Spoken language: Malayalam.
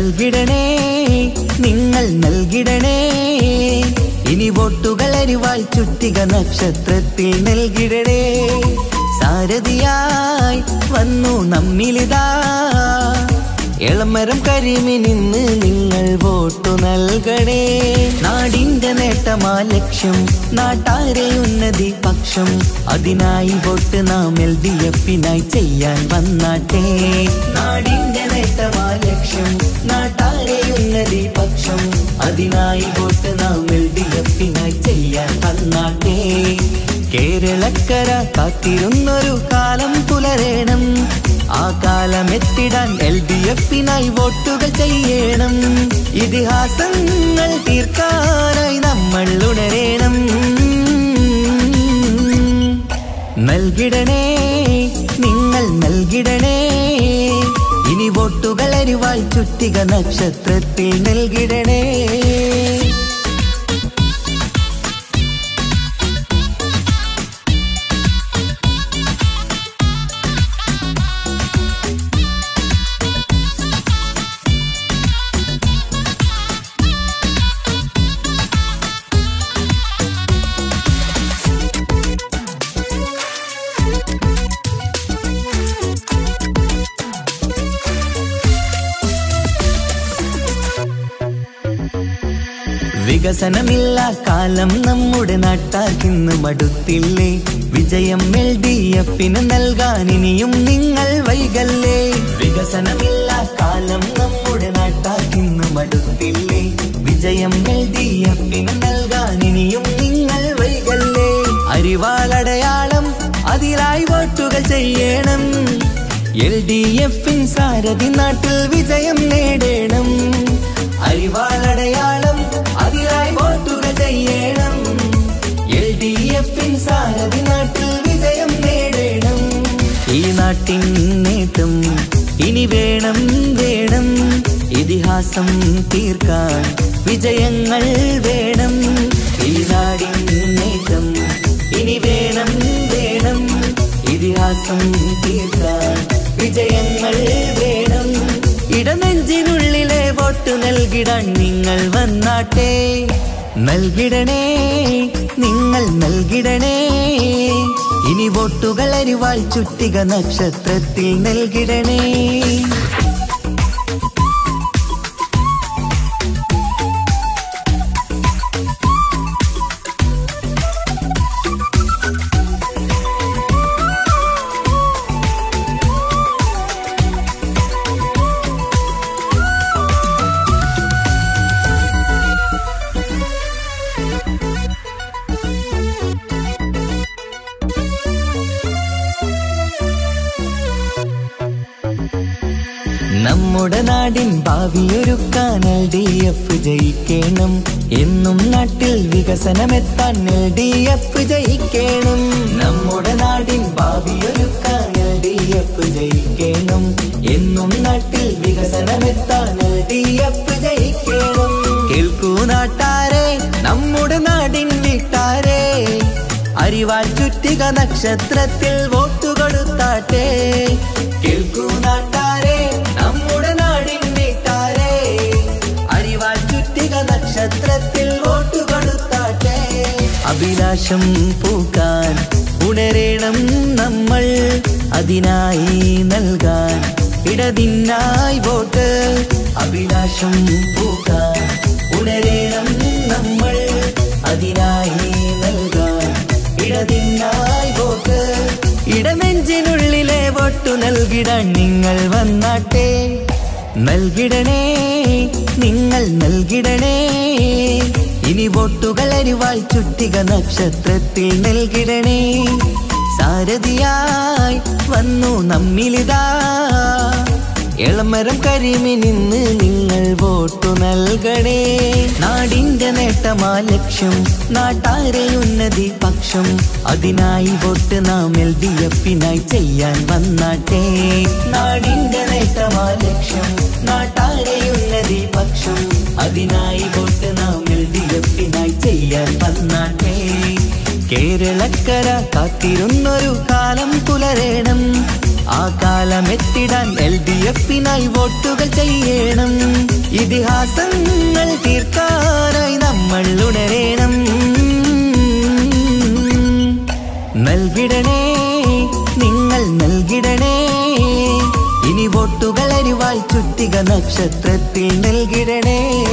നൽകിടണേ നിങ്ങൾ നൽകിടണേ ഇനി വോട്ടുകൾ അരിവാൾ ചുറ്റിക നക്ഷത്രത്തിൽ നൽകിടണേ സാരഥിയായി വന്നു നമ്മിലിതാ എളമരം കരിമിനിന്ന് നിങ്ങൾ വോട്ടു നൽകണേ നാടിന്റെ നേട്ടമാ ലക്ഷ്യം നാട്ടാരെ ഉന്നതി പക്ഷം അതിനായി വോട്ട് നാം എൽ ഡി എഫിനായി ചെയ്യാൻ വന്നാട്ടെ നാടിന്റെ നേട്ടമാ ലക്ഷ്യം നാട്ടാരെ ഉന്നതി പക്ഷം അതിനായി വോട്ട് നാം എൽ ഡി എഫിനായി ചെയ്യാൻ വന്നാട്ടെ കേരളക്കര കാത്തിരുന്നൊരു കാലം പുലരേണം ആ കാലം എത്തിടാൻ എൽ ഡി എഫിനായി വോട്ടുകൾ ചെയ്യണം ഇതിഹാസങ്ങൾ തീർക്കാനായി നമ്മൾ ഉണരേണം നൽകിടണേ നിങ്ങൾ നൽകിടണേ ഇനി വോട്ടുകൾ അരിവാൾ ചുറ്റിക നക്ഷത്രത്തിൽ നൽകിടണേ വികസനമില്ല കാലം നമ്മുടെ നാട്ടാർക്കിന്ന് മടുത്തില്ലേ വിജയം എൽ ഡി എഫിന് നൽകാൻ ഇനിയും നിങ്ങൾ വൈകല്ലേ വികസനമില്ല കാലം നമ്മുടെ നാട്ടാർക്കിന്ന് മടുത്തില്ലേ വിജയം എൽ ഡി എഫിന് നൽകാൻ ഇനിയും നിങ്ങൾ വൈകല്ലേ അരിവാളടയാളം അതിലായി വോട്ടുകൾ ചെയ്യണം എൽ ഡി എഫിൻ സാരഥി നാട്ടിൽ വിജയം നേടണം അരിവാളടയാളം അതിലായി വോട്ടുകൾ ചെയ്യണം എൽ ഡി എഫിൻ സാരഥി നാട്ടിൽ വിജയം നേടണം ഈ നാട്ടിൻ നേട്ടം ഇനി വേണം വേണം ഇതിഹാസം തീർക്കാൻ വിജയങ്ങൾ വേണം ഈ നാടിൻ നേട്ടം ഇനി വേണം വേണം ഇതിഹാസം തീർക്കാൻ വിജയങ്ങൾ വേണം ഇടനെഞ്ചിനുള്ളിലെ വോട്ട് നൽകിടാൻ നിങ്ങൾ വന്നാട്ടെ നൽകിടണേ നിങ്ങൾ നൽകിടണേ ഇനി വോട്ടുകൾ അരിവാൾ ചുറ്റിക നക്ഷത്രത്തിൽ നൽകിടണേ നമ്മുടെ നാടിൻ ഭാവിയൊരുക്കാൻ എൽ ഡി എഫ് ജയിക്കണം എന്നും നാട്ടിൽ വികസനമെത്താൻ എൽ ഡി എഫ് ജയിക്കണം നമ്മുടെ നാടിൻ ഭാവിയൊരുക്കാൻ എൽ ഡി എഫ് ജയിക്കണം എന്നും നാട്ടിൽ വികസനമെത്താൻ എൽ ഡി എഫ് ജയിക്കണം കേൾക്കൂ നാട്ടാരെ നമ്മുടെ നാടിൻ വീട്ടാരെ അരിവാൾ ചുറ്റിക നക്ഷത്രത്തിൽ വോട്ട് കൊടുത്താട്ടെ കേൾക്കൂ നാട്ടാരെ നമ്മുടെ നാടിൻ വീട്ടാരെ അരിവാൾ ചുറ്റിക നക്ഷത്രത്തിൽ വോട്ട് കൊടുത്താട്ടെ അഭിലാഷം പൂക്കാൻ ഉണരേണം നമ്മൾ അതിനായി നൽകാൻ ഇടതിനായി വോട്ട് അഭിലാഷം പൂക്കാൻ ഉണരേണം നമ്മൾ അതിനായി നൽകാൻ ഇടതിനായി വോട്ട് ഇടനെഞ്ചിനുള്ളിലെ വോട്ടു നൽകിടാൻ നിങ്ങൾ വന്നാട്ടെ നൽകിടണേ നിങ്ങൾ നൽകിടണേ ഇനി വോട്ടുകൾ അരിവാൾ ചുറ്റിക നക്ഷത്രത്തിൽ നൽകിടണേ സാരഥിയായി വന്നു നമ്മിലിതാ എളമരം കരിമിനിന്ന് നിങ്ങൾ വോട്ടു നൽകണേ നാടിന്റെ നേട്ടമാ ലക്ഷ്യം നാട്ടാരെ ഉന്നതി പക്ഷം അതിനായി വോട്ട് നാം എൽ ഡി എഫിനായി ചെയ്യാൻ വന്നാട്ടെ നാടിന്റെ നേട്ടമാ ലക്ഷ്യം നാട്ടാരെ ഉന്നതി പക്ഷം അതിനായി വോട്ട് നാം എൽ ഡി എഫിനായി ചെയ്യാൻ വന്നാട്ടെ കേരളക്കര കാത്തിരുന്നൊരു കാലം പുലരേണം ആ കാലമെത്തിടാൻ എൽ ഡി എഫിനായി വോട്ടുകൾ ചെയ്യണം ഇതിഹാസങ്ങൾ തീർക്കാനായി നമ്മൾ ഉണരേണം നൽകിടണേ നിങ്ങൾ നൽകിടണേ ഇനി വോട്ടുകൾ അരിവാൾ ചുറ്റിക നക്ഷത്രത്തിൽ നൽകിടണേ